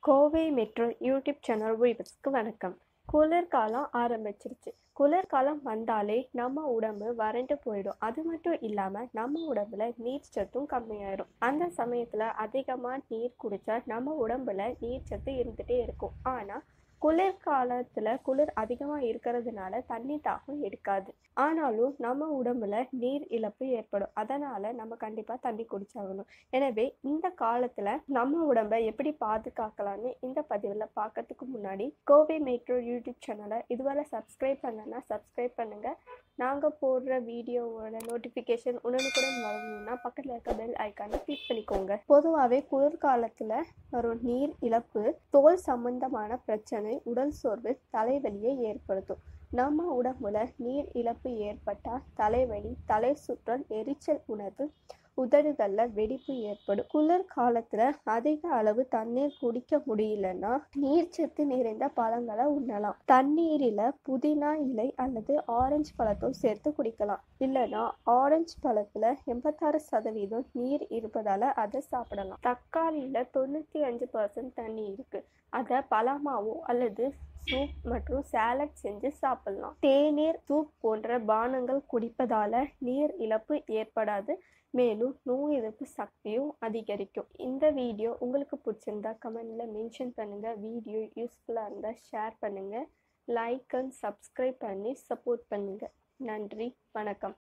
Kovai metro YouTube channel வியூவர்ஸ்க்கு வணக்கம் குளிர்காலம் ஆரம்பிச்சிருச்சு குளிர்காலம் வந்தாலே நம்ம உடம்பு வறண்டு போயிடும் அது மட்டும் இல்லாமல் நம்ம உடம்புல நீர் சத்தும் கம்மியாயிடும் அந்த சமயத்தில் அதிகமாக நீர் குடித்தா நம்ம உடம்புல நீர் சத்து இருந்துகிட்டே இருக்கும் ஆனால் குளிர்காலத்தில் குளிர் அதிகமாக இருக்கிறதுனால தண்ணி தாகம் எடுக்காது ஆனாலும் நம்ம உடம்புல நீர் இழப்பு ஏற்படும் அதனால் நம்ம கண்டிப்பாக தண்ணி குடிச்சாகணும் எனவே இந்த காலத்தில் நம்ம உடம்பை எப்படி பாதுகாக்கலாம்னு இந்த பதிவில் பார்க்கறதுக்கு முன்னாடி கோவை மெட்ரோ யூடியூப் சேனலை இதுவரை சப்ஸ்கிரைப் பண்ணலன்னா சப்ஸ்கிரைப் பண்ணுங்கள் நாங்கள் போடுற வீடியோவோட நோட்டிஃபிகேஷன் உடனுக்குடன் வரணும்னா பக்கத்தில் இருக்க பெல் ஐக்கானை கிளிக் பண்ணிக்கோங்க பொதுவாகவே குளிர்காலத்தில் வரும் நீர் இழப்பு தோல் சம்பந்தமான பிரச்சனை உடல் சோர்வு தலைவலியை ஏற்படுத்தும் நம்ம உடம்புல நீர் இழப்பு ஏற்பட்டால் தலைவலி தலை சுற்றல் எரிச்சல் உணர்வு உதடுகளில் வெடிப்பு ஏற்படும் குளிர் காலத்தில் அதிக அளவு தண்ணீர் குடிக்க முடியலன்னா நீர்ச்சத்து நிறைந்த பழங்களை உண்ணலாம் தண்ணீரில் புதினா இலை அல்லது ஆரஞ்சு பழத்தோ சேர்த்து குடிக்கலாம் இல்லைன்னா ஆரஞ்சு பழத்தில் எண்பத்தாறு சதவீதம் நீர் இருப்பதால் அதை சாப்பிடலாம் தக்காளியில் தொண்ணூற்றி அஞ்சு பர்சன்ட் தண்ணி இருக்குது அதை பழமாவோ அல்லது சூப் மற்றும் சாலட் செஞ்சு சாப்பிடலாம் தேநீர் சூப் போன்ற பானங்கள் குடிப்பதால நீர் இழப்பு ஏற்படாது மேலும் நோய் எதிர்ப்பு சக்தியும் அதிகரிக்கும் இந்த வீடியோ உங்களுக்கு பிடிச்சிருந்தா கமெண்ட்ல மென்ஷன் பண்ணுங்க வீடியோ யூஸ்ஃபுல்லாக இருந்தால் ஷேர் பண்ணுங்க லைக் அண்ட் சப்ஸ்கிரைப் பண்ணி சப்போர்ட் பண்ணுங்க நன்றி வணக்கம்